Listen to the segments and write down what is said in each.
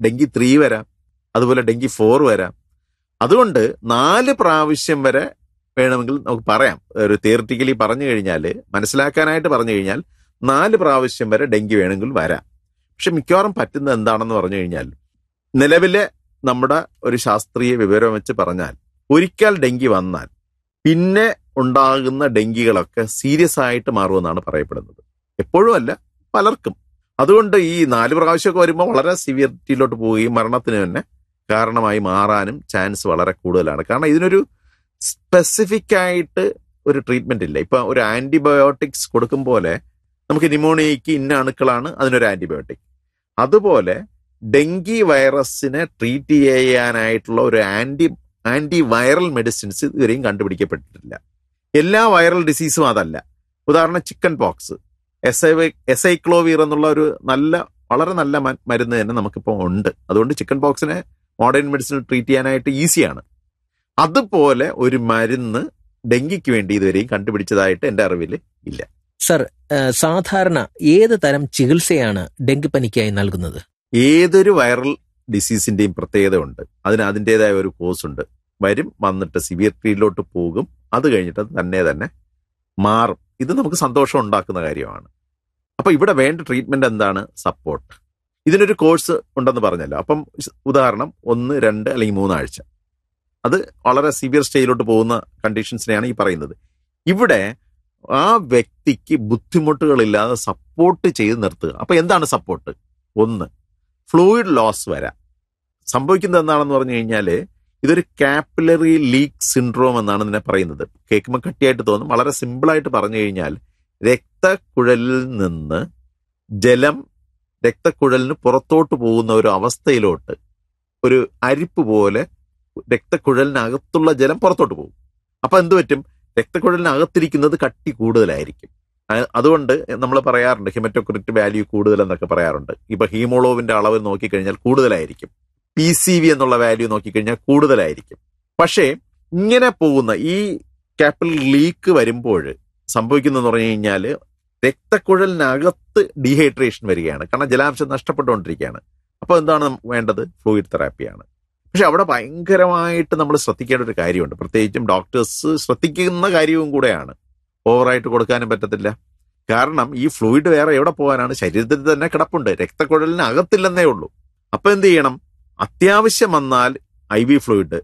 dengue three വരാം അതുപോലെ dengue four വരാം അതുകൊണ്ട് നാല് പ്രാവശ്യം വരെ വേണമെങ്കിൽ നമുക്ക് പറയാം ഒരു തിയറിറ്റിക്കലി പറഞ്ഞു കഴിഞ്ഞാൽ മനസ്സിലാക്കാനായിട്ട് പറഞ്ഞു കഴിഞ്ഞാൽ നാല് പ്രാവശ്യം വരെ ഡെങ്കി വേണമെങ്കിൽ വരാം പക്ഷെ മിക്കവാറും പറ്റുന്നത് എന്താണെന്ന് പറഞ്ഞു കഴിഞ്ഞാൽ നിലവിലെ നമ്മുടെ ഒരു ശാസ്ത്രീയ വിവരം വെച്ച് പറഞ്ഞാൽ ഒരിക്കൽ ഡെങ്കി വന്നാൽ പിന്നെ ഉണ്ടാകുന്ന ഡെങ്കികളൊക്കെ സീരിയസ് ആയിട്ട് മാറുമെന്നാണ് പറയപ്പെടുന്നത് എപ്പോഴും അല്ല പലർക്കും അതുകൊണ്ട് ഈ നാല് പ്രാവശ്യമൊക്കെ വരുമ്പോൾ വളരെ സിവിയറിറ്റിയിലോട്ട് പോവുകയും മരണത്തിന് തന്നെ കാരണമായി മാറാനും ചാൻസ് വളരെ കൂടുതലാണ് കാരണം ഇതിനൊരു സ്പെസിഫിക് ആയിട്ട് ഒരു ട്രീറ്റ്മെന്റ് ഇല്ല ഇപ്പൊ ഒരു ആന്റിബയോട്ടിക്സ് കൊടുക്കും പോലെ നമുക്ക് ന്യൂമോണിയയ്ക്ക് ഇന്ന അണുക്കളാണ് അതിനൊരു ആന്റിബയോട്ടിക് അതുപോലെ ഡെങ്കി വൈറസിനെ ട്രീറ്റ് ചെയ്യാനായിട്ടുള്ള ഒരു ആന്റി ആന്റി വൈറൽ മെഡിസിൻസ് ഇതുവരെയും കണ്ടുപിടിക്കപ്പെട്ടിട്ടില്ല എല്ലാ വൈറൽ ഡിസീസും അതല്ല ഉദാഹരണം ചിക്കൻ പോക്സ് എസ് ഐ എസൈക്ലോവീർ എന്നുള്ള ഒരു നല്ല വളരെ നല്ല മ- മരുന്ന് തന്നെ നമുക്കിപ്പോൾ ഉണ്ട് അതുകൊണ്ട് ചിക്കൻ പോക്സിനെ മോഡേൺ മെഡിസിൻ ട്രീറ്റ് ചെയ്യാനായിട്ട് ഈസിയാണ് അതുപോലെ ഒരു മരുന്ന് ഡെങ്കിക്ക് വേണ്ടി ഇതുവരെയും കണ്ടുപിടിച്ചതായിട്ട് എൻ്റെ അറിവിൽ ഇല്ല സർ ഏഹ്, സാധാരണ ഏത് തരം ചികിത്സയാണ് ഡെങ്കിപ്പനിക്കായി നൽകുന്നത് ഏതൊരു വൈറൽ ഡിസീസിന്റെയും പ്രത്യേകത ഉണ്ട് അതിന് അതിൻ്റെതായ ഒരു കോഴ്സ് ഉണ്ട് വരും വന്നിട്ട് സിവിയറിറ്റിയിലോട്ട് പോകും അത് കഴിഞ്ഞിട്ട് അത് തന്നെ തന്നെ മാറും ഇത് നമുക്ക് സന്തോഷം ഉണ്ടാക്കുന്ന കാര്യമാണ് അപ്പൊ ഇവിടെ വേണ്ട ട്രീറ്റ്മെന്റ് എന്താണ് സപ്പോർട്ട് ഇതിനൊരു കോഴ്സ് ഉണ്ടെന്ന് പറഞ്ഞല്ലോ അപ്പം സ് ഉദാഹരണം ഒന്ന് രണ്ട് അല്ലെങ്കിൽ മൂന്നാഴ്ച അത് വളരെ സിവിയർ സ്റ്റേജിലോട്ട് പോകുന്ന കണ്ടീഷൻസിനെയാണ് ഈ പറയുന്നത് ഇവിടെ ആ വ്യക്തിക്ക് ബുദ്ധിമുട്ടുകളില്ലാതെ സപ്പോർട്ട് ചെയ്ത് നിർത്തുക അപ്പൊ എന്താണ് സപ്പോർട്ട് ഒന്ന് ഫ്ലൂയിഡ് ലോസ് വരാം സംഭവിക്കുന്നത് എന്താണെന്ന് പറഞ്ഞു കഴിഞ്ഞാൽ ഇതൊരു കാപ്പിലറി ലീക്ക് സിൻഡ്രോം എന്നാണ് ഇതിനെ പറയുന്നത് കേൾക്കുമ്പോൾ കട്ടിയായിട്ട് തോന്നും വളരെ സിമ്പിളായിട്ട് പറഞ്ഞു കഴിഞ്ഞാൽ രക്തക്കുഴലിൽ നിന്ന് ജലം രക്തക്കുഴലിന് പുറത്തോട്ട് പോകുന്ന ഒരു അവസ്ഥയിലോട്ട് ഒരു അരിപ്പ് പോലെ രക്തക്കുഴലിനകത്തുള്ള ജലം പുറത്തോട്ട് പോകും അപ്പൊ എന്ത് പറ്റും രക്തക്കുഴലിനകത്തിരിക്കുന്നത് കട്ടി കൂടുതലായിരിക്കും അ- അതുകൊണ്ട് നമ്മൾ പറയാറുണ്ട് ഹിമറ്റോക്രിറ്റ് വാല്യൂ കൂടുതൽ എന്നൊക്കെ പറയാറുണ്ട് ഇപ്പൊ ഹീമോളോവിന്റെ അളവ് നോക്കിക്കഴിഞ്ഞാൽ കൂടുതലായിരിക്കും പി സി വി എന്നുള്ള വാല്യൂ നോക്കിക്കഴിഞ്ഞാൽ കൂടുതലായിരിക്കും പക്ഷേ ഇങ്ങനെ പോകുന്ന ഈ ക്യാപ്പിൽ ലീക്ക് വരുമ്പോൾ സംഭവിക്കുന്നതെന്ന് പറഞ്ഞു കഴിഞ്ഞാൽ രക്തക്കുഴലിനകത്ത് ഡീഹൈഡ്രേഷൻ വരികയാണ് കാരണം ജലാംശം നഷ്ടപ്പെട്ടുകൊണ്ടിരിക്കുകയാണ് അപ്പോൾ എന്താണ് നമുക്ക് വേണ്ടത് ഫ്ലൂയിഡ് തെറാപ്പിയാണ് പക്ഷെ അവിടെ ഭയങ്കരമായിട്ട് നമ്മൾ ശ്രദ്ധിക്കേണ്ട ഒരു കാര്യമുണ്ട് പ്രത്യേകിച്ചും ഡോക്ടേഴ്സ് ശ്രദ്ധിക്കുന്ന കാര്യവും കൂടെയാണ് ഓവറായിട്ട് കൊടുക്കാനും പറ്റത്തില്ല കാരണം ഈ ഫ്ലൂയിഡ് വേറെ എവിടെ പോകാനാണ് ശരീരത്തിൽ തന്നെ കിടപ്പുണ്ട് രക്തക്കുഴലിന് അകത്തില്ലെന്നേ ഉള്ളൂ അപ്പൊ എന്ത് ചെയ്യണം അത്യാവശ്യം വന്നാൽ ഐ വി ഫ്ലൂയിഡ്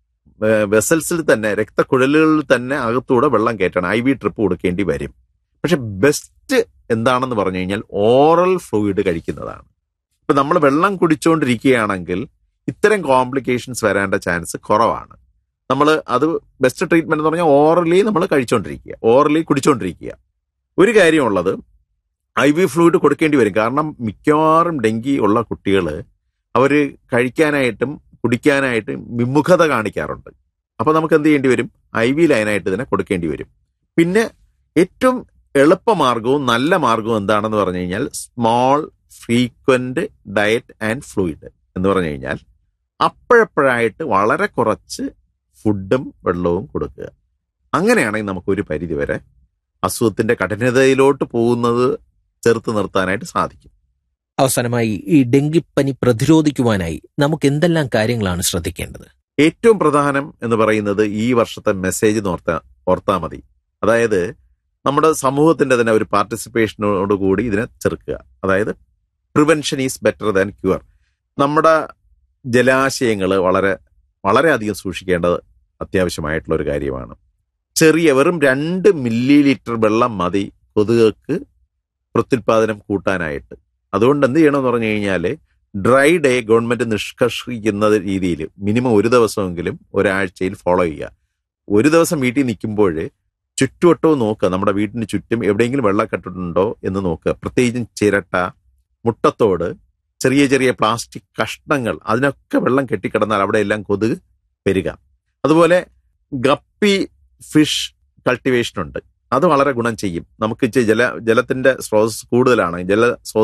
വെസൽസിൽ തന്നെ രക്തക്കുഴലുകളിൽ തന്നെ അകത്തൂടെ വെള്ളം കയറ്റണം ഐ വി ട്രിപ്പ് കൊടുക്കേണ്ടി വരും പക്ഷെ ബെസ്റ്റ് എന്താണെന്ന് പറഞ്ഞു കഴിഞ്ഞാൽ ഓറൽ ഫ്ലൂയിഡ് കഴിക്കുന്നതാണ് ഇപ്പൊ നമ്മൾ വെള്ളം കുടിച്ചുകൊണ്ടിരിക്കുകയാണെങ്കിൽ ഇത്തരം കോംപ്ലിക്കേഷൻസ് വരേണ്ട ചാൻസ് കുറവാണ് നമ്മൾ അത് ബെസ്റ്റ് ട്രീറ്റ്മെന്റ് എന്ന് പറഞ്ഞാൽ ഓറലി നമ്മൾ കഴിച്ചുകൊണ്ടിരിക്കുക ഓറലി കുടിച്ചുകൊണ്ടിരിക്കുക ഒരു കാര്യമുള്ളത് ഐ വി ഫ്ലൂയിഡ് കൊടുക്കേണ്ടി വരും കാരണം മിക്കവാറും ഡെങ്കി ഉള്ള കുട്ടികൾ അവർ കഴിക്കാനായിട്ടും കുടിക്കാനായിട്ടും വിമുഖത കാണിക്കാറുണ്ട് അപ്പൊ നമുക്ക് എന്ത് ചെയ്യേണ്ടി വരും ഐ വി ലൈനായിട്ട് ഇതിനെ കൊടുക്കേണ്ടി വരും പിന്നെ ഏറ്റവും എളുപ്പമാർഗവും നല്ല മാർഗവും എന്താണെന്ന് പറഞ്ഞു കഴിഞ്ഞാൽ small frequent diet and fluid എന്ന് പറഞ്ഞു കഴിഞ്ഞാൽ അപ്പോഴപ്പോഴായിട്ട് വളരെ കുറച്ച് ഫുഡും വെള്ളവും കൊടുക്കുക അങ്ങനെയാണെങ്കിൽ നമുക്ക് ഒരു പരിധി വരെ അസുഖത്തിന്റെ കഠിനതയിലോട്ട് പോകുന്നത് ചെറുത്ത് നിർത്താനായിട്ട് സാധിക്കും അവസാനമായി ഈ ഡെങ്കിപ്പനി പ്രതിരോധിക്കുവാനായി നമുക്ക് എന്തെല്ലാം കാര്യങ്ങളാണ് ശ്രദ്ധിക്കേണ്ടത് ഏറ്റവും പ്രധാനം എന്ന് പറയുന്നത് ഈ വർഷത്തെ മെസ്സേജ് ഓർത്താ ഓർത്താ മതി അതായത് നമ്മുടെ സമൂഹത്തിന്റെ തന്നെ ഒരു പാർട്ടിസിപ്പേഷനോട് കൂടി ഇതിനെ ചെറുക്കുക അതായത് prevention is better than cure നമ്മുടെ ജലാശയങ്ങൾ വളരെ വളരെയധികം സൂക്ഷിക്കേണ്ടത് അത്യാവശ്യമായിട്ടുള്ള ഒരു കാര്യമാണ് ചെറിയ വെറും രണ്ട് മില്ലി ലിറ്റർ വെള്ളം മതി കൊതുകൾക്ക് പ്രത്യുൽപാദനം കൂട്ടാനായിട്ട് അതുകൊണ്ട് എന്ത് ചെയ്യണമെന്ന് പറഞ്ഞു കഴിഞ്ഞാൽ ഡ്രൈ ഡേ ഗവൺമെന്റ് നിഷ്കർഷിക്കുന്ന രീതിയിൽ മിനിമം ഒരു ദിവസമെങ്കിലും ഒരാഴ്ചയിൽ ഫോളോ ചെയ്യുക ഒരു ദിവസം വീട്ടിൽ നിൽക്കുമ്പോൾ ചുറ്റുവട്ടവും നോക്കുക നമ്മുടെ വീടിന് ചുറ്റും എവിടെയെങ്കിലും വെള്ളക്കെട്ടുണ്ടോ എന്ന് നോക്കുക പ്രത്യേകിച്ചും ചിരട്ട മുട്ടത്തോട് ചെറിയ ചെറിയ പ്ലാസ്റ്റിക് കഷ്ണങ്ങൾ അതിനൊക്കെ വെള്ളം കെട്ടിക്കിടന്നാൽ അവിടെ എല്ലാം കൊതുക് വരിക അതുപോലെ ഗപ്പി ഫിഷ് കൾട്ടിവേഷൻ ഉണ്ട് അത് വളരെ ഗുണം ചെയ്യും നമുക്ക് ഇച്ചിരി ജല ജലത്തിന്റെ സ്രോതസ് കൂടുതലാണ് ജല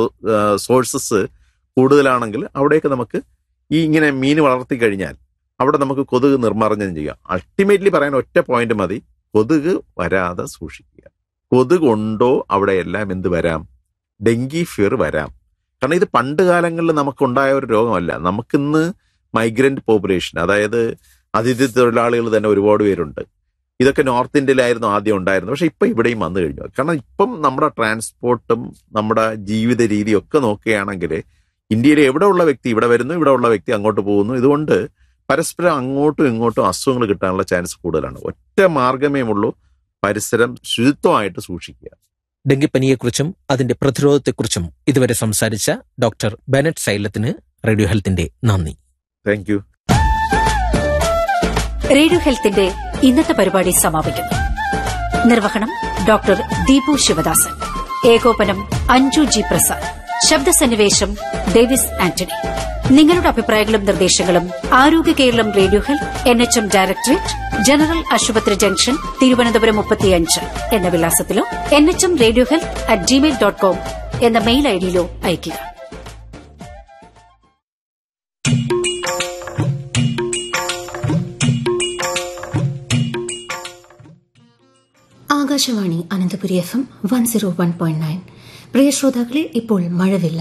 സോഴ്സസ് കൂടുതലാണെങ്കിൽ അവിടെയൊക്കെ നമുക്ക് ഈ ഇങ്ങനെ മീൻ വളർത്തി കഴിഞ്ഞാൽ അവിടെ നമുക്ക് കൊതുക് നിർമ്മാർജ്ജനം ചെയ്യാം അൾട്ടിമേറ്റ്ലി പറയാൻ ഒറ്റ പോയിന്റ് മതി കൊതുക് വരാതെ സൂക്ഷിക്കുക കൊതുക് ഉണ്ടോ അവിടെ എല്ലാം എന്ത് വരാം ഡെങ്കി ഫിയർ വരാം കാരണം ഇത് പണ്ട് കാലങ്ങളിൽ നമുക്കുണ്ടായ ഒരു രോഗമല്ല നമുക്കിന്ന് മൈഗ്രന്റ് പോപ്പുലേഷൻ അതായത് അതിഥി തൊഴിലാളികൾ തന്നെ ഒരുപാട് പേരുണ്ട് ഇതൊക്കെ നോർത്ത് ഇന്ത്യയിലായിരുന്നു ആദ്യം ഉണ്ടായിരുന്നത് പക്ഷെ ഇപ്പം ഇവിടെയും വന്നു കഴിഞ്ഞു കാരണം ഇപ്പം നമ്മുടെ ട്രാൻസ്പോർട്ടും നമ്മുടെ ജീവിത രീതിയും ഒക്കെ നോക്കുകയാണെങ്കിൽ ഇന്ത്യയിലെ എവിടെ ഉള്ള വ്യക്തി ഇവിടെ വരുന്നു ഇവിടെ ഉള്ള വ്യക്തി അങ്ങോട്ട് പോകുന്നു ഇതുകൊണ്ട് പരസ്പരം അങ്ങോട്ടും ഇങ്ങോട്ടും അസുഖങ്ങൾ കിട്ടാനുള്ള ചാൻസ് കൂടുതലാണ് ഒറ്റ മാർഗമേ ഉള്ളൂ പരിസരം ശുചിത്വമായിട്ട് സൂക്ഷിക്കുക ഡെങ്കിപ്പനിയെക്കുറിച്ചും അതിന്റെ പ്രതിരോധത്തെക്കുറിച്ചും ഇതുവരെ സംസാരിച്ച ഡോക്ടർ ബെനറ്റ് സൈലത്തിന് റേഡിയോ ഹെൽത്തിന്റെ നന്ദി താങ്ക് യു റേഡിയോ ഹെൽത്തിന്റെ ഇന്നത്തെ പരിപാടി സമാപിക്കുന്നു നിർവഹണം ഡോക്ടർ ദീപു ശിവദാസൻ ഏകോപനം അഞ്ജു ജി പ്രസാദ് ശബ്ദസന്നിവേശം ഡേവിസ് ആന്റണി നിങ്ങളുടെ അഭിപ്രായങ്ങളും നിർദ്ദേശങ്ങളും Arogya Keralam radio health N H M directorate general ആശുപത്രി ജംഗ്ഷൻ തിരുവനന്തപുരം മുപ്പത്തിയഞ്ച് എന്ന വിലാസത്തിലോ N H M radio health at Gmail dot com എന്ന മെയിൽ ഐഡിയിലോ അയയ്ക്കുക Akashvani Ananthapuri F M one zero one point nine പ്രിയ ശ്രോതാക്കളെ ഇപ്പോൾ മഴവില്ല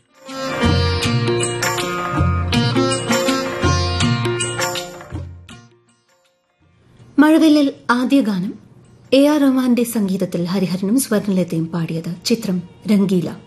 മഴവില്ലിൽ ആദ്യ ഗാനം എ ആർ റഹ്മാന്റെ സംഗീതത്തിൽ ഹരിഹരനും സ്വർണലതയും പാടിയത് ചിത്രം രംഗീല